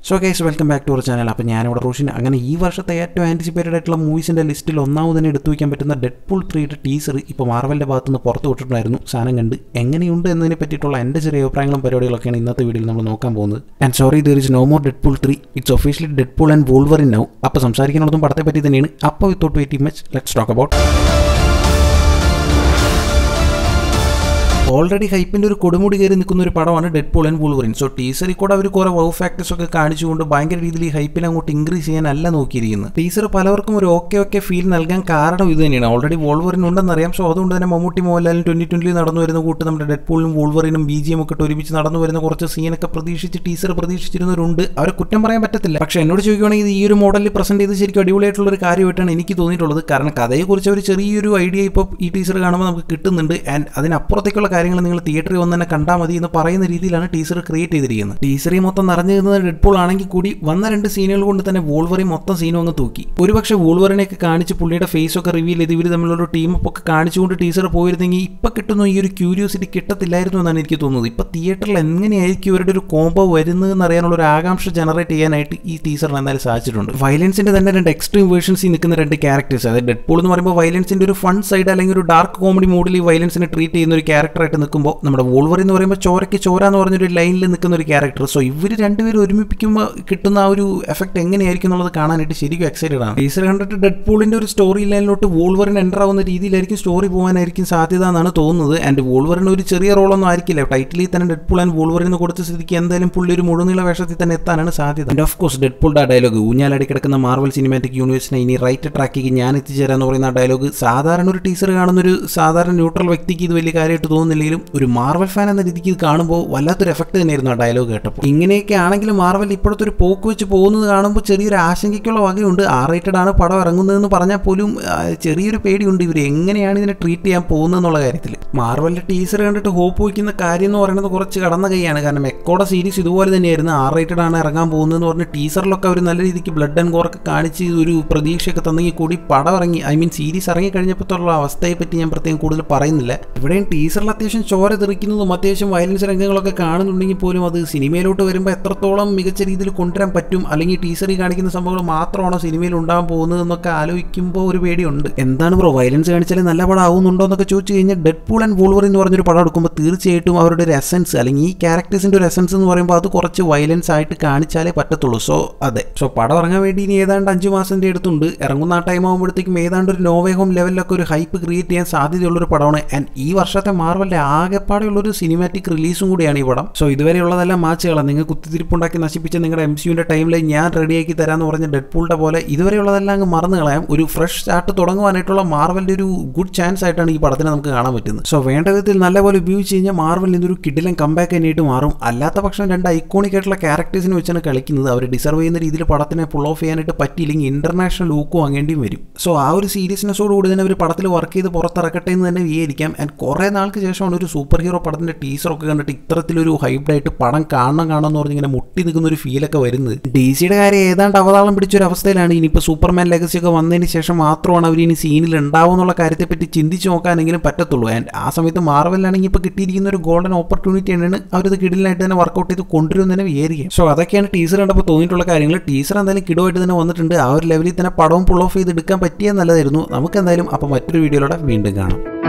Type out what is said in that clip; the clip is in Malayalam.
so guys welcome back to our channel അപ്പോൾ ഞാനിവിടെ റോഷിൻ അങ്ങനെ ഈ വർഷത്തെ ഏറ്റവും ആൻറ്റിസിപ്പേറ്റഡ് ആയിട്ടുള്ള മൂവീസിൻ്റെ ലിസ്റ്റിൽ ഒന്നാമത് തന്നെ എടുത്തു വയ്ക്കാൻ പറ്റുന്ന ഡെഡ് പൂൾ ത്രീയുടെ ടീസർ ഇപ്പോൾ മാർവലിൻ്റെ ഭാഗത്ത് നിന്ന് പുറത്ത് വിട്ടിട്ടുണ്ടായിരുന്നു സാധനം കണ്ട് എങ്ങനെയുണ്ട് എന്നതിനെ പറ്റിയിട്ടുള്ള എൻ്റെ ചെറിയ അഭിപ്രായങ്ങളും പരിപാടികളൊക്കെയാണ് ഇന്നത്തെ വീഡിയോയിൽ നമ്മൾ നോക്കാൻ പോകുന്നത് and sorry there is no more Deadpool three it's officially Deadpool and Wolverine now അപ്പോൾ സംസാരിക്കാനുള്ളതും പടത്തെ പറ്റി തന്നെയാണ് അപ്പോൾ without wait much let's talk about already ഹൈപ്പിൻ്റെ ഒരു കൊടുമുടി കയറി നിൽക്കുന്ന ഒരു പടമാണ് Deadpool and Wolverine so ടീസറിൽ കൂടെ അവർ കുറേ വൗ ഫാക്ടേഴ്സ് ഒക്കെ കാണിച്ചുകൊണ്ട് ഭയങ്കര രീതിയിൽ ഈ ഹൈപ്പിനെ അങ്ങോട്ട് ഇൻക്രീസ് ചെയ്യാനല്ല നോക്കിയിരിക്കുന്നത് ടീസർ പലവർക്കും ഒരു ഓക്കെ ഓക്കെ ഫീൽ നൽകാൻ കാരണം ഇത് തന്നെയാണ് ഓൾറെഡി വോൾവറിൻ ഉണ്ടെന്നറിയാം സോ അതുകൊണ്ട് തന്നെ മമ്മൂട്ടി മോഹൻലാലും ട്വന്റി ട്വന്റിയിൽ നടന്നു വരുന്ന കൂട്ട് നമ്മുടെ ഡെഡ് പോളിനും വോൾവറിനും ബി ജി എം ഒക്കെ ഇട്ട് ഒരുമിച്ച് നടന്നു വരുന്ന കുറച്ച് സീനൊക്കെ പ്രതീക്ഷിച്ച് ടീസർ പ്രതീക്ഷിച്ചിരുന്നവരുണ്ട് അവരെ കുറ്റം പറയാൻ പറ്റത്തില്ല പക്ഷേ എന്നോട് ചോദിക്കുകയാണെങ്കിൽ ഇത് ഈ ഒരു മോഡലിൽ പ്രസന്റ് ചെയ്ത് ശരിക്കും അടിപൊളിയായിട്ടുള്ള ഒരു കാര്യമായിട്ടാണ് എനിക്ക് തോന്നിയിട്ടുള്ളത് കാരണം കഥയെക്കുറിച്ച് ഒരു ചെറിയൊരു ഐഡിയ ഇപ്പോൾ ഈ ടീസർ കാണുമ്പോൾ നമുക്ക് കിട്ടുന്നുണ്ട് ആൻഡ് അതിനപ്പുറത്തേക്കുള്ള കാര്യങ്ങൾ നിങ്ങൾ തിയേറ്ററിൽ വന്ന് തന്നെ കണ്ടാൽ മതി എന്ന് പറയുന്ന രീതിയിലാണ് ടീസർ ക്രിയേറ്റ് ചെയ്തിരിക്കുന്നത് ടീസറിൽ മൊത്തം നിറഞ്ഞു നിന്നത് ഡെഡ്പോൾ ആണെങ്കിൽ കൂടി വന്ന രണ്ട് സീനുകൾ കൊണ്ട് തന്നെ വോൾവറി മൊത്തം സീനും അങ്ങ് തൂക്കി ഒരുപക്ഷെ വോൾവറിനെയൊക്കെ കാണിച്ച് പുള്ളിയുടെ ഫേസ് ഒക്കെ റിവീൽ ചെയ്ത് ഇവർ തമ്മിലുള്ള ടീം ഒക്കെ കാണിച്ചുകൊണ്ട് ടീസർ പോയിരുന്നെങ്കിൽ ഇപ്പൊ കിട്ടുന്ന ഈ ഒരു ക്യൂരിയോസിറ്റി കിട്ടത്തില്ലായിരുന്നു എന്നാണ് എനിക്ക് തോന്നുന്നത് ഇപ്പൊ തിയേറ്ററിൽ എങ്ങനെയായിരിക്കും ഇവരുടെ ഒരു കോംബോ വരുന്നതെന്ന് അറിയാനുള്ള ഒരു ആകാംക്ഷ ജനറേറ്റ് ചെയ്യാനായിട്ട് ഈ ടീസറിന് എന്തായാലും സാധിച്ചിട്ടുണ്ട് വയലൻസിന്റെ തന്നെ രണ്ട് എക്സ്ട്രീം വേർഷൻസിൽ നിൽക്കുന്ന രണ്ട് ക്യാരക്ടേഴ്സ് അതായത് ഡെഡ്പോൾ എന്ന് പറയുമ്പോൾ വയലൻസിന്റെ ഒരു ഫൺ സൈഡ് അല്ലെങ്കിൽ ഒരു ഡാർക്ക് കോമഡി മോഡിൽ ഈ വയലൻസിനെ ട്രീറ്റ് ചെയ്യുന്ന ഒരു ക്യാരക്ടറായിട്ട് നിൽക്കുമ്പോൾ നമ്മുടെ വോൾവർ എന്ന് പറയുമ്പോൾ ചോരയ്ക്ക് ചോര എന്ന് പറഞ്ഞൊരു ലൈനിൽ നിൽക്കുന്ന ഒരു ക്യാരക്ടർ സോ ഇവർ രണ്ടുപേരും ഒരുമിപ്പിക്കുമ്പോൾ കിട്ടുന്ന ആ ഒരു എഫക്ട് എങ്ങനെയായിരിക്കും എന്നുള്ളത് കാണാനായിട്ട് ശരിക്കും എക്സൈറ്റഡ് ആണ് ടീസർ കണ്ടിട്ട് ഡെഡ് പൂളിന്റെ ഒരു സ്റ്റോറി ലൈനിലോട്ട് വോൾവറിന് എൻ്റർ ആവുന്ന രീതിയിലായിരിക്കും സ്റ്റോറി പോകാനായിരിക്കും സാധ്യത എന്നാണ് തോന്നുന്നത് ആൻഡ് വോൾവറിന് ഒരു ചെറിയ റോളൊന്നും ആയിരിക്കില്ല ടൈറ്റിലിൽ തന്നെ ഡെഡ് പൂൾ ആൻഡ് വോൾവറിന് കൊടുത്ത സ്ഥിതിക്ക് എന്തായാലും പുള്ളി ഒരു മുഴുനീള വേഷത്തിൽ തന്നെ എത്താനാണ് സാധ്യത ആൻഡ് ഓഫ് കോഴ്സ് ഡെഡ് പൂളുടെ ഡയലോഗ് ഊഞ്ഞാലടി കിടക്കുന്ന മാർവൽ സിനിമാറ്റിക് യൂണിവേഴ്സിനെ ഇനി റൈറ്റ് ട്രാക്കിക്ക് ഞാൻ എത്തിച്ചേരാന്ന് പറയുന്ന ആ ഡയലോഗ് സാധാരണ ഒരു ടീസർ കാണുന്ന ഒരു സാധാരണ ന്യൂട്രൽ വ്യക്തിക്ക് ഇത് വലിയ കാര്യമായിട്ട് തോന്നുന്നില്ലെങ്കിലും ഒരു മാർവൽ ഫാൻ എന്ന രീതിക്ക് ഇത് കാണുമ്പോൾ വല്ലാത്തൊരു എഫക്ട് തന്നെയായിരുന്നു ആ ഡയലോഗ് കേട്ടപ്പോൾ ഇങ്ങനെയൊക്കെ ആണെങ്കിലും മാർവൽ ഇപ്പോഴത്തെ ഒരു പോക്ക് വെച്ച് പോകുന്നത് കാണുമ്പോൾ ചെറിയൊരു ആശങ്കയ്ക്കുള്ള വകയുണ്ട് ആർ റേറ്റഡ് ആണ് പടം ഇറങ്ങുന്നതെന്ന് പറഞ്ഞാൽ പോലും ആ, ചെറിയൊരു പേടിയുണ്ട് ഇവർ എങ്ങനെയാണ് ഇതിനെ ട്രീറ്റ് ചെയ്യാൻ പോകുന്നത് എന്നുള്ള കാര്യത്തിൽ മാർവലിന്റെ ടീസർ കണ്ടിട്ട് ഹോപ്പ് വയ്ക്കുന്ന കാര്യം എന്ന് പറയുന്നത് കുറച്ച് കടന്ന കൈയാണ് കാരണം എക്കോടെ സീരീസ് ഇതുപോലെ തന്നെയായിരുന്നു ആർ റേറ്റഡ് ആണ് ഇറങ്ങാൻ പോകുന്നതെന്ന് പറഞ്ഞ് ടീസറിലൊക്കെ അവർ നല്ല രീതിക്ക് ബ്ലഡ് ആൻഡ് കോറൊക്കെ കാണിച്ച് ഒരു പ്രതീക്ഷയൊക്കെ തന്നെങ്കിൽ കൂടി പടം ഇറങ്ങി ഐ മീൻ സീരീസ് ഇറങ്ങി കഴിഞ്ഞപ്പോഴുള്ള അവസ്ഥയെ പറ്റി ഞാൻ പ്രത്യേകം കൂടുതൽ പറയുന്നില്ല ഇവിടെയും ടീസറിൽ അത്യാവശ്യം ചോര തെറിക്കുന്നതും അത്യാവശ്യം വയലൻസ് രംഗങ്ങളൊക്കെ കാണുന്നുണ്ടെങ്കിൽ പോലും അത് സിനിമയിലോട്ട് വരുമ്പോൾ എത്രത്തോളം മികച്ച രീതിയിൽ കൊണ്ടുവരാൻ പറ്റും അല്ലെങ്കിൽ ടീസറിൽ കാണിക്കുന്ന സംഭവങ്ങൾ മാത്രമാണോ സിനിമയിൽ ഉണ്ടാകാൻ പോകുന്നത് എന്നൊക്കെ ആലോചിക്കുമ്പോൾ ഒരു പേടിയുണ്ട് എന്താണ് ബ്രോ വയലൻസ് കാണിച്ചാൽ നല്ല പടം ആവുന്നുണ്ടോ എന്നൊക്കെ ചോദിച്ചു കഴിഞ്ഞാൽ ഡെഡ് പൂൾ ആൻഡ് വോൾവർ എന്ന് പറഞ്ഞൊരു പടം എടുക്കുമ്പോൾ തീർച്ചയായിട്ടും അവരുടെ ഒരു എസൻസ് അല്ലെങ്കിൽ ഈ ക്യാരക്ടേഴ്സിൻ്റെ ഒരു എസൻസ് എന്ന് പറയുമ്പോൾ അത് കുറച്ച് വയലൻസ് ആയിട്ട് കാണിച്ചാലേ പറ്റത്തുള്ളൂ സോ അതെ സോ പടം ഇറങ്ങാൻ വേണ്ടി ഇനി ഏതാണ്ട് അഞ്ച് മാസത്തിൻ്റെ അടുത്തുണ്ട് ഇറങ്ങുന്ന ആ ടൈം ആകുമ്പോഴത്തേക്കും ഏതാണ്ട് ഒരു നോവേ ഹോം ലെവലിലൊക്കെ ഒരു ഹൈപ്പ് ക്രിയേറ്റ് ചെയ്യാൻ സാധ്യതയുള്ളൊരു പടമാണ് ആൻഡ് ഈ വർഷത്തെ മാർവലിൻ്റെ ആകെപ്പാടെയുള്ളൊരു സിനിമാറ്റിക് റിലീസും കൂടിയാണ് ഈ പടം സോ ഇതുവരെയുള്ളതെല്ലാം മാച്ചുകളാണ് നിങ്ങൾ കുത്തിത്തിരിപ്പുണ്ടാക്കി നശിപ്പിച്ച നിങ്ങളുടെ എം സിയുടെ ടൈമിൽ ഞാൻ റെഡിയാക്കി തരാമെന്ന് പറഞ്ഞ ഡെഡ് പൂളിൻ്റെ പോലെ ഇതുവരെയുള്ളതെല്ലാം അങ്ങ് മറന്നു കളയാം ഒരു ഫ്രഷ് സ്റ്റാർട്ട് തുടങ്ങുവാനായിട്ടുള്ള മാർവലിൻ്റെ ഒരു ഗുഡ് ചാൻസ് ആയിട്ടാണ് ഈ പടത്തിനെ നമുക്ക് കാണാൻ പറ്റുന്നത് സോ വേണ്ട വിധത്തിൽ നല്ലപോലെ ഉപയോഗിച്ച് കഴിഞ്ഞാൽ മാർവൽ ഇതൊരു കിഡിലൻ കമ്പാക്ക് തന്നെയായിട്ട് മാറും അല്ലാത്ത പക്ഷം രണ്ട് ഐക്കോണിക് ആയിട്ടുള്ള ക്യാരക്ടേഴ്സിനെ വെച്ചാണ് കളിക്കുന്നത് അവർ ഡിസർവ് ചെയ്യുന്ന രീതിയിൽ പടത്തിനെ പുൾ ഓഫ് ചെയ്യാനായിട്ട് പറ്റിയില്ലെങ്കിൽ ഇന്റർനാഷണൽ ലൂക്ക് വാങ്ങേണ്ടിയും വരും സോ ആ ഒരു സീരിയസ്നെസ്സോട് കൂടി തന്നെ അവർ പടത്തിൽ വർക്ക് ചെയ്ത് പുറത്തിറക്കട്ടെ എന്ന് തന്നെ വിചാരിക്കാം ആൻഡ് കുറേ നാൾക്ക് ശേഷമാണ് ഒരു സൂപ്പർ ഹീറോ പടത്തിന്റെ ടീസറൊക്കെ കണ്ടിട്ട് ഇത്തരത്തിലൊരു ഹൈബ്ഡായിട്ട് പടം കാണണം കാണണം എന്ന് പറഞ്ഞ് ഇങ്ങനെ മുട്ടി നിൽക്കുന്ന ഒരു ഫീലൊക്കെ വരുന്നത് ഡി സിയുടെ കാര്യം ഏതാണ്ട് അവതാളം പിടിച്ചൊരു അവസ്ഥയിലാണ് ഇനിയിപ്പോൾ സൂപ്പർമാൻ ലെഗസി ഒക്കെ വന്നതിന് ശേഷം മാത്രമാണ് അവർ ഇനി സീനിൽ ഉണ്ടാവും എന്നുള്ള കാര്യത്തെപ്പറ്റി ചിന്തിച്ച് നോക്കാനെങ്കിലും പറ്റത്തുള്ളൂ ആൻഡ് ആ സമയത്ത് മാർവലിലാണെങ്കിൽ ഇപ്പോൾ കിട്ടിയിരിക്കുന്ന ഒരു ഗോൾഡൻ ഓപ്പർച്യൂണിറ്റി ആണ് അവരത് കിടിലായിട്ട് തന്നെ വർക്കൗട്ട് ചെയ്ത് കൊണ്ടുവരും തന്നെ വിചാരിക്കും സോ അതൊക്കെയാണ് ടീസർ കണ്ടപ്പോൾ തോന്നിയിട്ടുള്ള കാര്യങ്ങൾ ടീസർ എന്തായാലും കിടുവായിട്ട് തന്നെ വന്നിട്ടുണ്ട് ആ ഒരു ലെവലിൽ തന്നെ പടവും പുൾ ഓഫ് ചെയ്ത് എടുക്കാൻ പറ്റിയാൽ നല്ലതായിരുന്നു നമുക്ക് എന്തായാലും അപ്പോൾ മറ്റൊരു വീഡിയോയിലൂടെ വീണ്ടും കാണാം